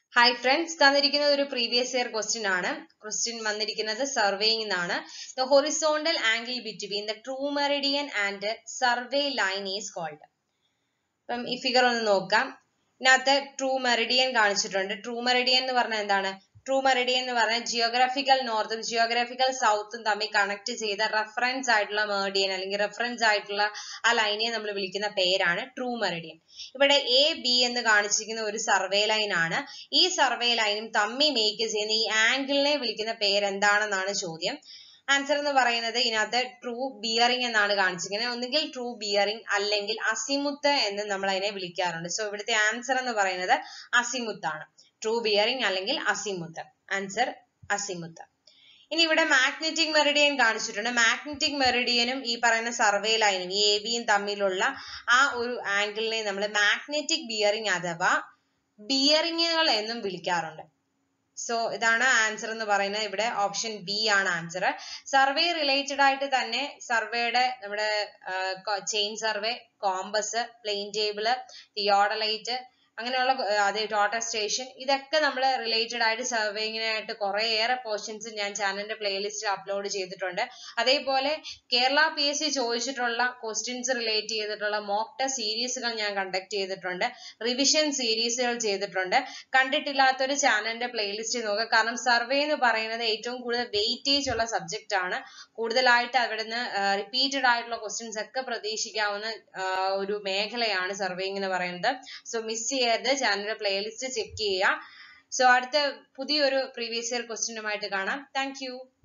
hi friends തന്നിരിക്കുന്നത് ഒരു previous year question ആണ് ക്വസ്റ്റ്യൻ വന്നിരിക്കുന്നത് സർവേയിൽ നിന്നാണ് the horizontal angle between the true meridian and survey line is called അപ്പം ഈ ഫിഗർ ഒന്ന് നോക്കാം ഇതിനകത്ത് ട്രൂ മെറിഡിയൻ കാണിച്ചിട്ടുണ്ട് ട്രൂ മെറിഡിയൻ എന്ന് പറഞ്ഞാൽ എന്താണ് ട്രൂ മെറിഡിയൻ എന്ന് പറഞ്ഞാൽ ജിയോഗ്രാഫിക്കൽ നോർത്തും ജിയോഗ്രാഫിക്കൽ സൗത്തും തമ്മിൽ കണക്ട് ചെയ്ത റെഫറൻസ് ആയിട്ടുള്ള മെറിഡിയൻ അല്ലെങ്കിൽ റെഫറൻസ് ആയിട്ടുള്ള ആ ലൈനെ നമ്മൾ വിളിക്കുന്ന പേരാണ് ട്രൂ മെറിഡിയൻ ഇവിടെ എ ബി എന്ന് കാണിച്ചിരിക്കുന്ന ഒരു സർവേ ലൈൻ ആണ് ഈ സർവേ ലൈനും തമ്മിൽ മേക്ക് ചെയ്യുന്ന ഈ ആംഗിളിനെ വിളിക്കുന്ന പേര് എന്താണെന്നാണ് ചോദ്യം ആൻസർ എന്ന് പറയുന്നത് ഇതിനകത്ത് ട്രൂ ബിയറിംഗ് എന്നാണ് കാണിച്ചിരിക്കുന്നത് ഒന്നുകിൽ ട്രൂ ബിയറിംഗ് അല്ലെങ്കിൽ അസിമുത്ത് എന്ന് നമ്മൾ അതിനെ വിളിക്കാറുണ്ട് സോ ഇവിടുത്തെ ആൻസർ എന്ന് പറയുന്നത് അസിമുത്ത് ആണ് ട്രൂ ബിയറിംഗ് അല്ലെങ്കിൽ അസിമുത്ത് ആൻസർ അസിമുത്ത് ഇനി ഇവിടെ മാഗ്നറ്റിക് മെറിഡിയൻ കാണിച്ചിട്ടുണ്ട് മാഗ്നറ്റിക് മെറിഡിയനും ഈ പറയുന്ന സർവേ ലൈനും ഈ എ ബിയും തമ്മിലുള്ള ആ ഒരു ആംഗിളിനെ നമ്മൾ മാഗ്നറ്റിക് ബിയറിംഗ് അഥവാ ബിയറിങ്ങുകൾ എന്നും വിളിക്കാറുണ്ട് സോ ഇതാണ് ആൻസർ എന്ന് പറയുന്നത് ഇവിടെ ഓപ്ഷൻ ബി ആണ് ആൻസർ സർവേ റിലേറ്റഡ് ആയിട്ട് തന്നെ സർവേയുടെ നമ്മുടെ chain survey compass plane table theodolite അങ്ങനെയുള്ള അതേ ടോട്ടൽ സ്റ്റേഷൻ ഇതൊക്കെ നമ്മൾ റിലേറ്റഡ് ആയിട്ട് സർവേയിങ്ങിനായിട്ട് കുറേയേറെ പോർഷൻസ് ഞാൻ ചാനലിന്റെ പ്ലേലിസ്റ്റിൽ അപ്ലോഡ് ചെയ്തിട്ടുണ്ട് അതേപോലെ കേരള പി എസ് സി ചോദിച്ചിട്ടുള്ള ക്വസ്റ്റ്യൻസ് റിലേറ്റ് ചെയ്തിട്ടുള്ള മോക്ക് ടെസ്റ്റ് സീരീസുകൾ ഞാൻ കണ്ടക്ട് ചെയ്തിട്ടുണ്ട് റിവിഷൻ സീരീസുകൾ ചെയ്തിട്ടുണ്ട് കണ്ടിട്ടില്ലാത്തൊരു ചാനലിന്റെ പ്ലേലിസ്റ്റ് നോക്കുക കാരണം സർവേ എന്ന് പറയുന്നത് ഏറ്റവും കൂടുതൽ വെയിറ്റേജ് ഉള്ള സബ്ജക്റ്റ് ആണ് കൂടുതലായിട്ട് അവിടുന്ന് റിപ്പീറ്റഡ് ആയിട്ടുള്ള ക്വസ്റ്റ്യൻസ് ഒക്കെ പ്രതീക്ഷിക്കാവുന്ന ഒരു മേഖലയാണ് സർവേയിങ് എന്ന് പറയുന്നത് സോ മിസ് ചെയ്യരുത് ചാനലിന്റെ പ്ലേലിസ്റ്റ് ചെക്ക് ചെയ്യുക സോ അടുത്ത പുതിയൊരു പ്രീവിയസ് ഇയർ ക്വസ്റ്റ്യനുമായിട്ട് കാണാം താങ്ക്